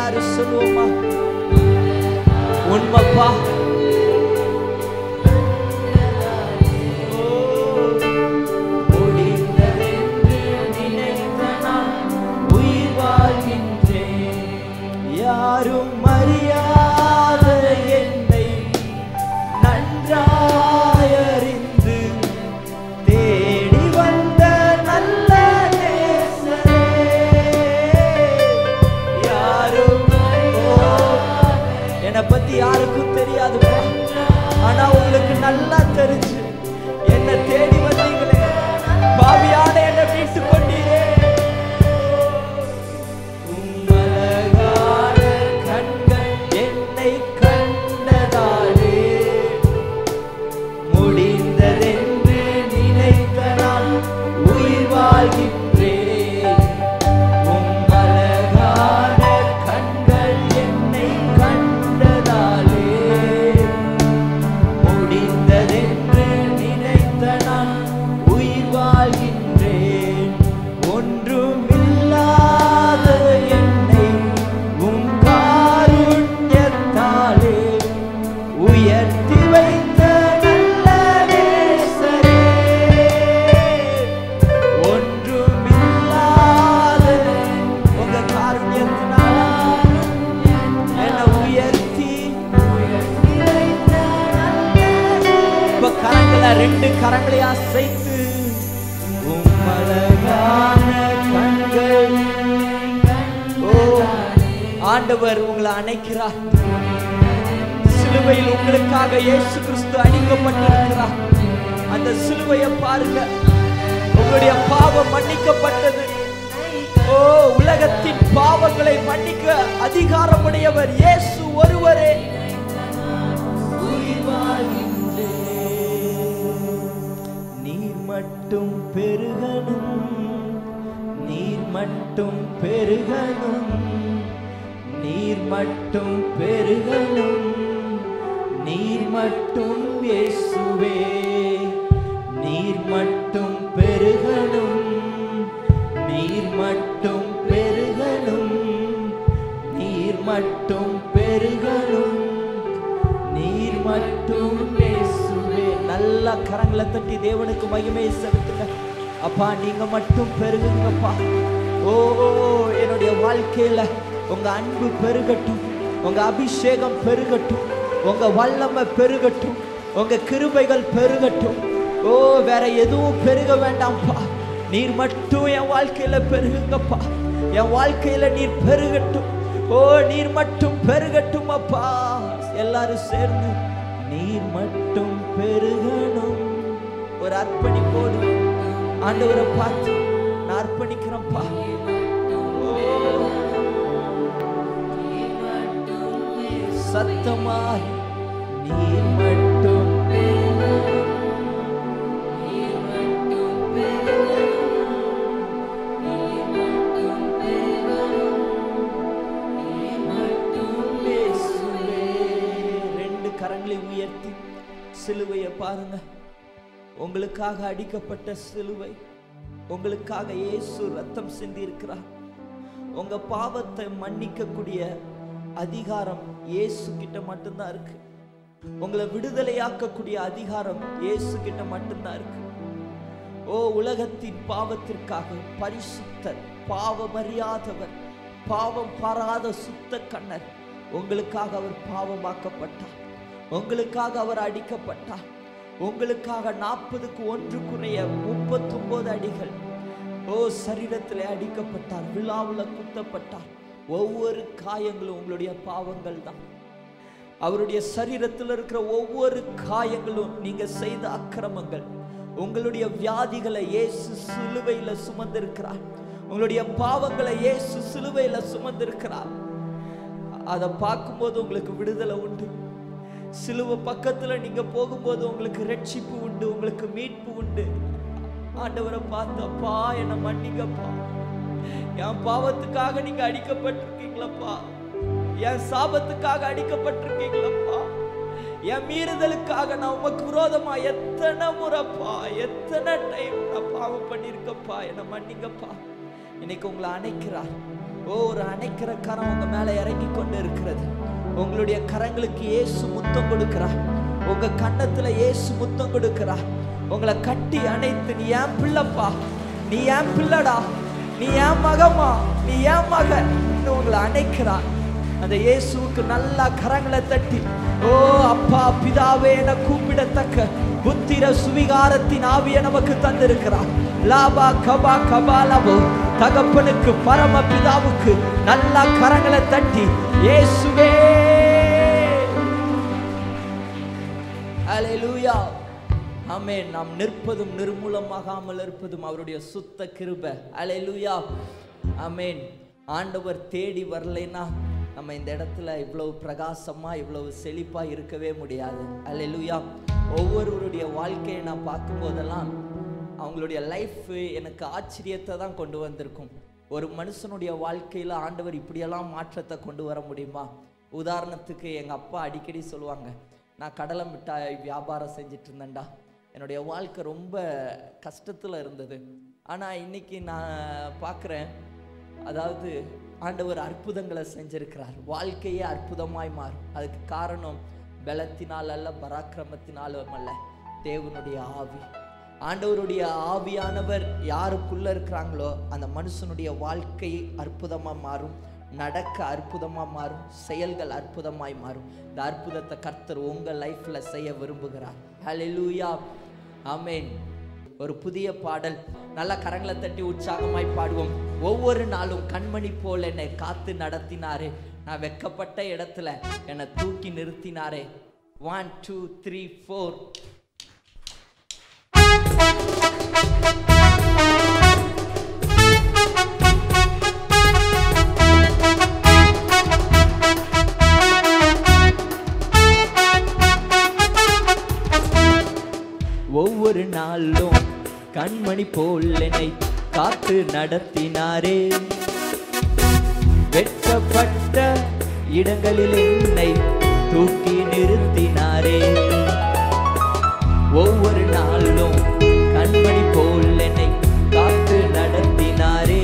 எல்லாரும் சொல்லுவோமா உண்மைப்பா முடிந்ததென்று நினைத்த நான் உயிர் வாழ்கின்றேன். யாரும் அறியாத என்னை நன்றாய் அறிந்து தேடி வந்த நல்ல நேசரே. யாரும் என்னை பத்தி யாருக்கும் தெரியாதுப்பா ஆனா உங்களுக்கு நல்லா தெரிஞ்சு என்ன தேடி வந்தீங்களே பாவியான என்ன மீட்டு கொண்டீரே உம்மழகான கண்கள் என்னை கண்டதாலே முடிந்ததென்று நினைத்த நான் உயிர் வாழ்கின்றேன் உம்மழகான கண்கள் என்னை கண்டதாலே முடிந்ததென்று நினைத்த நான் உயிர் வாழ்கின்றேன் ஒன்றுமில்லாத என்னை உம் காருண்யத்தாலே உயர்த்தி வைத்த நல்ல நேசரே ஒன்றுமில்லாத உங்க காருண்யத்தினால என்னை உயர்த்தி இப்ப கரங்களை ரெண்டு கரங்களை அசைத்து உம்மழகான கண்கள் ஓ ஆண்டவர் உங்களை அணைக்கிறார் சிலுவையில் உங்களுக்காக இயேசு கிறிஸ்து அடிக்கப்பட்டிருக்கிறார் அந்த சிலுவையை பாருங்க உங்களுடைய பாவம் மன்னிக்கப்பட்டது ஓ உலகத்தின் பாவங்களை மன்னிக்க அதிகாரமுடையவர் இயேசு ஒருவரே உயிர் வாழ்கின்றேன். நீர் மட்டும் பெருகணும் நீர் மட்டும் பெருகணும் நீர் மட்டும் பெருகணும் நீர் மட்டும் இயேசுவே நீர் மட்டும் பெருகணும் நீர் மட்டும் பெருகணும் நீர் மட்டும் பெருகணும் நீர் மட்டும் இயேசுவே நல்ல கரங்களை தட்டி தேவனுக்கு மகிமையை செலுத்துங்க அப்பா நீங்க மட்டும் பெருகுங்கப்பா ஓ என்னுடைய வாழ்க்கையில உங்க அன்பு பெருகட்டும் உங்க அபிஷேகம் பெருகட்டும் உங்க வல்லமை பெருகட்டும் உங்க கிருபைகள் பெருகட்டும் ஓ வேற எதுவும் பெருக வேண்டாம்ப்பா நீர் மட்டும் என் வாழ்க்கையில பெருகுங்கப்பா என் வாழ்க்கையில நீர் பெருகட்டும் ஓ நீர் மட்டும் பெருகட்டும் அப்பா எல்லாரும் சேர்ந்து நீர் மட்டும் பெருகணும் ஒரு அர்ப்பணிப்போடு ஆண்டவரை பார்த்து நான் அர்ப்பணிக்கிறேன்ப்பா ஓ, சத்தமாய் நீர் மட்டும் இயேசுவே. ரெண்டு கரங்களை உயர்த்தி சிலுவையை பாருங்க உங்களுக்காக அடிக்கப்பட்ட சிலுவை உங்களுக்காக இயேசு ரத்தம் சிந்தி இருக்கிறார் உங்க பாவத்தை மன்னிக்கக்கூடிய அதிகாரம் இயேசு கிட்ட மட்டும்தான் இருக்கு உங்களை விடுதலையாக்கக்கூடிய அதிகாரம் இயேசு கிட்ட மட்டும்தான் இருக்கு ஓ உலகத்தின் பாவத்திற்காக பரிசுத்தர் பாவமறியாதவர் பாவம் பாராத சுத்த கண்ணர் உங்களுக்காக அவர் பாவமாக்கப்பட்டார் உங்களுக்காக அவர் அடிக்கப்பட்டார் உங்களுக்காக நாற்பதுக்கு ஒன்று குறைய முப்பத்தொன்பது அடிகள் ஓ சரீரத்திலே அடிக்கப்பட்டார் விழாவுல குத்தப்பட்டார் ஒவ்வொரு காயங்களும் உங்களுடைய பாவங்கள் தான் அவருடைய சரீரத்தில் இருக்கிற ஒவ்வொரு காயங்களும் நீங்க செய்த அக்கிரமங்கள் உங்களுடைய வியாதிகளை இயேசு சிலுவையில சுமந்திருக்கிறார் உங்களுடைய பாவங்களை இயேசு சிலுவையில சுமந்திருக்கிறார் அதை பார்க்கும்போது உங்களுக்கு விடுதலை உண்டு சிலுவை பக்கத்துல நீங்க போகும்போது உங்களுக்கு ரட்சிப்பு உண்டு உங்களுக்கு மீட்பு உண்டு ஆண்டவரை பார்த்து அப்பா என்னை மன்னிங்கப்பா என் பாவத்துக்காக நீங்க அடிக்கப்பட்டிருக்கீங்களப்பா என் சாபத்துக்காக அடிக்கப்பட்டிருக்கீங்களப்பா என் மீறுதலுக்காக நான் உமக்கு விரோதமா எத்தனை முறைப்பா எத்தனை டைம் நான் பாவம் பண்ணியிருக்கப்பா என்னை மன்னிங்கப்பா இன்னைக்கு உங்களை அணைக்கிறார் ஓ ஒரு அணைக்கிற கரம் உங்க மேல இறங்கி கொண்டு இருக்கிறது உங்களுடைய கரங்களுக்கு இயேசு முத்தம் கொடுக்கிறா உங்க கன்னத்துல இயேசு முத்தம் கொடுக்கிறா உங்களை கட்டி அணைத்து நீ ஏன் பிள்ளைப்பா நீ ஏன் பிள்ளடா நீ ஏன் மகமா நீ ஏன் மகன் உங்களை அணைக்கிறான் அந்த இயேசுவுக்கு நல்லா கரங்களை தட்டி ஓ அப்பா பிதாவே என கூப்பிடத்தக்க புத்திர சுவிகாரத்தின் ஆவிய நமக்கு தந்திருக்கிறார் லாபா கபா கபாலபோ தகப்பனுக்கு பரம பிதாவுக்கு நல்லா கரங்களை தட்டி இயேசுவே அல்லேலூயா ஆமென் நாம் நிற்பதும் நிர்மூலமாகாமல் இருப்பதும் அவருடைய சுத்த கிருபை அல்லேலூயா ஆமென் ஆண்டவர் தேடி வரலைன்னா நம்ம இந்த இடத்துல இவ்வளவு பிரகாசமா இவ்வளவு செழிப்பா இருக்கவே முடியாது அல்லேலூயா ஒவ்வொருவருடைய வாழ்க்கையை நான் பார்க்கும்போதெல்லாம் அவங்களுடைய லைஃப் எனக்கு ஆச்சரியத்தை தான் கொண்டு வந்திருக்கும் ஒரு மனுஷனுடைய வாழ்க்கையில ஆண்டவர் இப்படியெல்லாம் மாற்றத்தை கொண்டு வர முடியுமா உதாரணத்துக்கு எங்க அப்பா அடிக்கடி சொல்லுவாங்க நான் கடலை மிட்டாய் வியாபாரம் செஞ்சுட்டு இருந்தேன்டா என்னுடைய வாழ்க்கை ரொம்ப கஷ்டத்தில் இருந்தது ஆனால் இன்னைக்கு நான் பார்க்குறேன் அதாவது ஆண்டவர் அற்புதங்களை செஞ்சிருக்கிறார் வாழ்க்கையே அற்புதமாய் மாறும் அதுக்கு காரணம் பலத்தினால் அல்ல பராக்கிரமத்தினாலும் அல்ல தேவனுடைய ஆவி ஆண்டவருடைய ஆவியானவர் யாருக்குள்ள இருக்கிறாங்களோ அந்த மனுஷனுடைய வாழ்க்கை அற்புதமா மாறும் நடக்க அற்புதமா மாறும் செயல்கள் அற்புதமாய் மாறும் இந்த அற்புதத்தை கர்த்தர் உங்க லைஃப்ல செய்ய விரும்புகிறார் ஹalleluya ஆமென் ஒரு புதிய பாடல் நல்ல கரங்களை தட்டி உற்சாகமாய் பாடுவோம் ஒவ்வொரு நாளும் கண்மணி போல் என்னை காத்து நடத்தினாரே நான் வெக்கப்பட்ட இடத்துல என்னை தூக்கி நிறுத்தினாரே ஒன் டூ த்ரீ ஃபோர் ஒவ்வொரு நாளும் கண்மணி போல் என்னை காத்து நடத்தினாரே வெட்கப்பட்ட இடங்களில் என்னை தூக்கி நிறுத்தினாரே ஒவ்வொரு நாளும் கண்மணி போல் என்னை காத்து நடத்தினாரே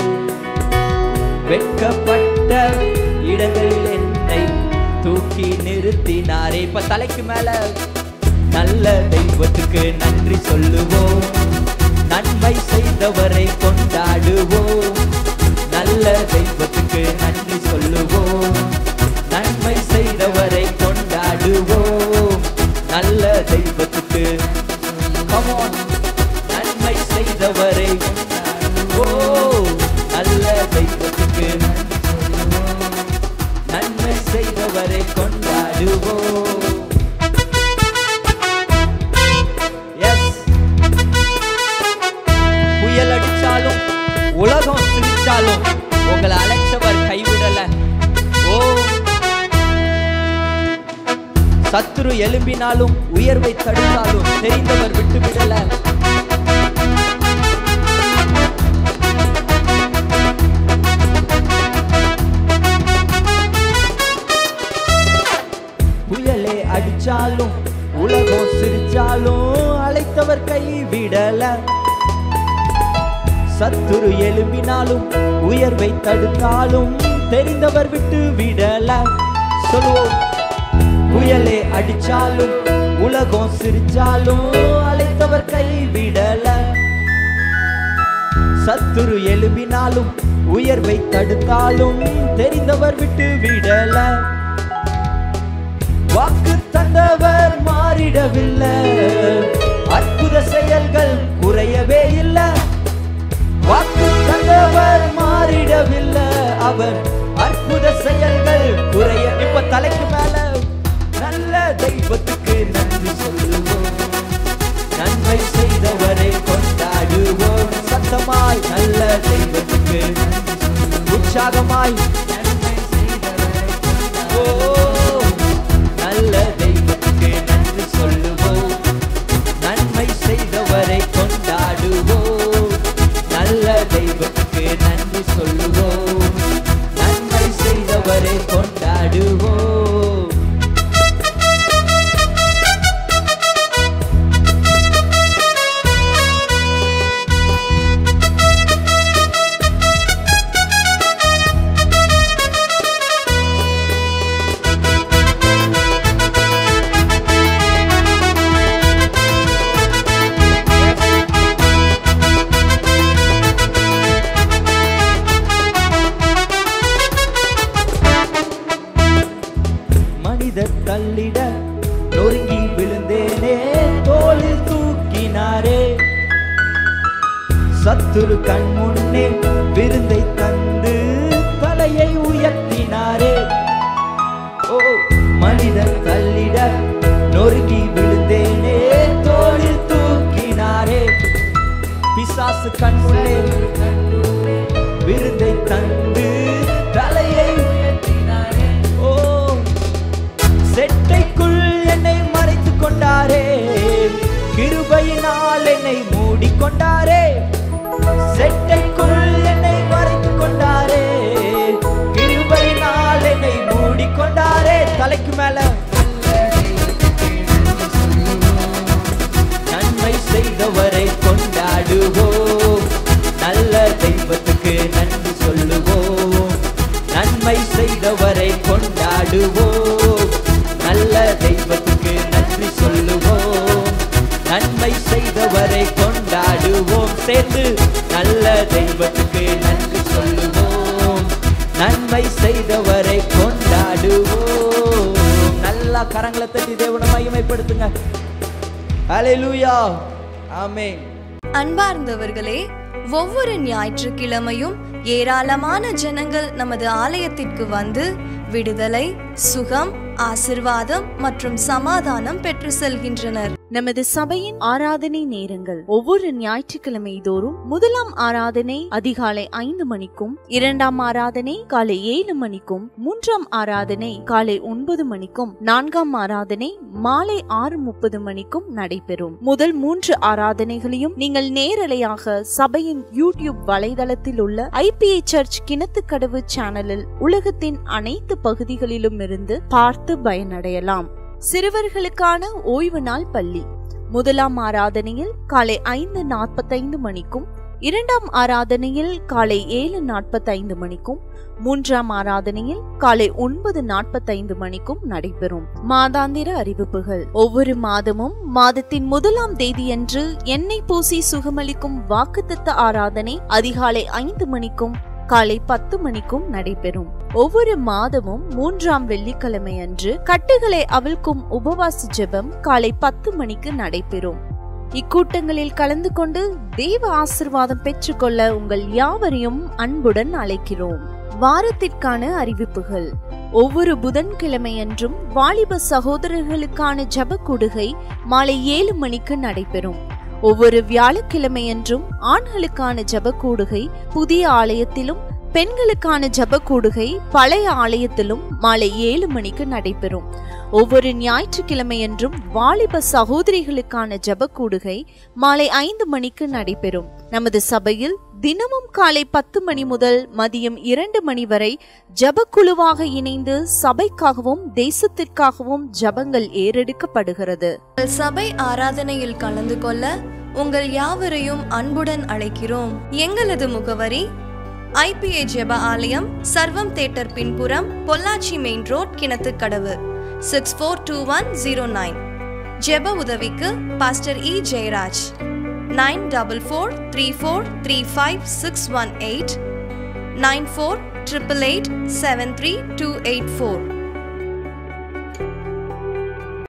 வெட்கப்பட்ட இடங்களில் என்னை தூக்கி நிறுத்தினாரே இப்ப தலைக்கு மேல நல்ல தெய்வத்துக்கு நன்றி சொல்லுவோம் நன்மை செய்தவரை கொண்டாடுவோம் நல்ல தெய்வத்துக்கு நன்றி சொல்லுவோம் நன்மை செய்தவரை கொண்டாடுவோம் நல்ல தெய்வத்துக்கு Come on. நன்மை செய்தவரை ஓ நல்ல தெய்வத்துக்கு நன்மை செய்தவரை கொண்டாடுவோம் எஸ் புயல் அடிச்சாலும் உலகம் சிரிச்சாலும் உங்களை அழைச்சவர் கைவிடல ஓ சத்துரு எழும்பினாலும் உயர்வை தடுத்தாலும் தெரிந்தவர் விட்டு விடல புயலே அடிச்சாலும் உலகம் சிரிச்சாலும் அழைத்தவர் கைவிடல சத்துரு எழும்பினாலும் உயர்வை தடுத்தாலும் தெரிந்தவர் விட்டு விடல சொல்லுவோம் புயலே அடிச்சாலும் உலகம் சிரிச்சாலும் அழைத்தவர் கைவிடல சத்துரு எழும்பினாலும் உயர்வை தடுத்தாலும் தெரிந்தவர் விட்டு விடல வாக்கு தந்தவர் மாறிடவில்லை அற்புத செயல்கள் குறையவே இல்லை வாக்கு தந்தவர் மாறிடவில்லை அவர் அற்புத செயல்கள் குறைய இப்ப தலைக்கு மேல நல்ல தெய்வத்துக்கு நன்றி சொல்லுவோம் நன்மை செய்தவரை கொண்டாடுவோம் சத்தமாய் நல்ல தெய்வத்துக்கு உற்சாகமாய் நன்மை செய்தவரை கொண்டாடுவோம். நல்ல தெய்வத்துக்கு நன்றி சொல்லுவோம் நன்மை செய்தவரை கொண்டாடுவோம் நல்ல தெய்வத்துக்கு நன்றி சொல்லுவோம் நன்மை செய்தவரை கொண்டாடுவோம் சத்துரு கண் முன்னே விருந்தை தந்து தலையை உயர்த்தினாரே ஓ மனிதன் தள்ளிட நொறுங்கி விழுந்தேனே தோளில் தூக்கினாரே பிசாசு கண் முன்னே விருந்தை தந்து தலையை ஓ செட்டைக்குள் என்னை மறைத்துக் கொண்டாரே கிருபையினால் என்னை மூடிக்கொண்டாரே செட்டைக்குள் என்னை மறைத்துக் கொண்டாரே கிருபையினால் என்னை மூடிக்கொண்டாரே தலைக்கு மேல நன்மை செய்தவரை கொண்டாடுவோம் நல்ல தெய்வத்துக்கு நன்றி சொல்லுவோம் நன்மை செய்தவரை கொண்டாடுவோம் நல்ல தெய்வத்துக்கு நன்றி சொல்லுவோம் நன்மை செய்தவரை கொண்டாடுவோம் சேர்ந்து நல்ல தெய்வத்துக்கு நன்றி சொல்லுவோம் நன்மை செய்தவரை கொண்டாடுவோம் நல்லா கரங்களை தட்டி தேவனை மகிமைப்படுத்துங்க ஹalleluya ஆமென் அன்பார்ந்தவர்களே ஒவ்வொரு ஞாயிற்றுக்கிழமையும் ஏராளமான ஜனங்கள் நமது ஆலயத்திற்கு வந்து விடுதலை சுகம் ஆசிர்வாதம் மற்றும் சமாதானம் பெற்று செல்கின்றனர் நமது சபையின் ஆராதனை நேரங்கள் ஒவ்வொரு ஞாயிற்றுக்கிழமை தோறும் முதலாம் ஆராதனை அதிகாலை ஐந்து மணிக்கும் இரண்டாம் ஆராதனை காலை ஏழு மணிக்கும் மூன்றாம் ஆராதனை காலை ஒன்பது மணிக்கும் நான்காம் ஆராதனை மாலை ஆறு முப்பது மணிக்கும் நடைபெறும் முதல் மூன்று ஆராதனைகளையும் நீங்கள் நேரலையாக சபையின் யூடியூப் வலைதளத்தில் உள்ள ஐபிஐ சர்ச் கிணத்துக்கடவு சேனலில் உலகத்தின் அனைத்து பகுதிகளிலும் இருந்து பார்த்து பயனடையலாம் சிறுவர்களுக்கான ஓய்வு நாள் பள்ளி முதலாம் ஆராதனையில் காலை ஐந்து நாற்பத்தைந்து மணிக்கும் இரண்டாம் ஆராதனையில் காலை ஏழு நாற்பத்தைந்து மணிக்கும் மூன்றாம் ஆராதனையில் காலை ஒன்பது நாற்பத்தைந்து மணிக்கும் நடைபெறும் மாதாந்திர அறிவிப்புகள் ஒவ்வொரு மாதமும் மாதத்தின் முதலாம் தேதியன்று எண்ணெய் பூசி சுகமளிக்கும் வாக்குத்தத்த ஆராதனை அதிகாலை ஐந்து மணிக்கும் காலை பத்து மணிக்கும் நடைபெறும் ஒவ்வொரு மாதமும் மூன்றாம் வெள்ளிக்கிழமை அன்று கட்டுகளை அவிழ்க்கும் உபவாச ஜெபம் காலை பத்து மணிக்கு நடைபெறும் இக்கூட்டங்களில் கலந்து கொண்டு தெய்வ ஆசிர்வாதம் பெற்றுக்கொள்ள உங்கள் யாவரையும் அன்புடன் அழைக்கிறோம் வாரத்திற்கான அறிவிப்புகள் ஒவ்வொரு புதன்கிழமையன்றும் வாலிப சகோதரர்களுக்கான ஜப கூடுகை மாலை ஏழு மணிக்கு நடைபெறும் ஒவ்வொரு வியாழக்கிழமையன்றும் ஆண்களுக்கான ஜப கூடுகை புதிய ஆலயத்திலும் பெண்களுக்கான ஜப கூடுகை பழைய ஆலயத்திலும் மாலை ஏழு மணிக்கு நடைபெறும் ஒவ்வொரு ஞாயிற்றுக்கிழமையன்றும் வாலிப சகோதரிகளுக்கான ஜப கூடுகை மாலை ஐந்து மணிக்கு நடைபெறும் நமது சபையில் தினமும் காலை பத்து மணி முதல் மதியம் இரண்டு மணி வரை ஜபக்குழுவாக இணைந்து சபைக்காகவும் தேசத்திற்காகவும் ஜபங்கள் ஏறெடுக்கப்படுகிறது உங்கள் சபை ஆராதனையில் கலந்து கொள்ள உங்கள் யாவரையும் அன்புடன் அழைக்கிறோம் எங்களது முகவரி ஐபிஏ ஜெப ஆலயம் சர்வம் தேட்டர் பின்புறம் Pollachi main road Kinathukadavu six four two one zero nine ஜெப உதவிக்கு pastor E Jeyaraj nine double four three four three five six one eight nine four triple eight seven three two eight four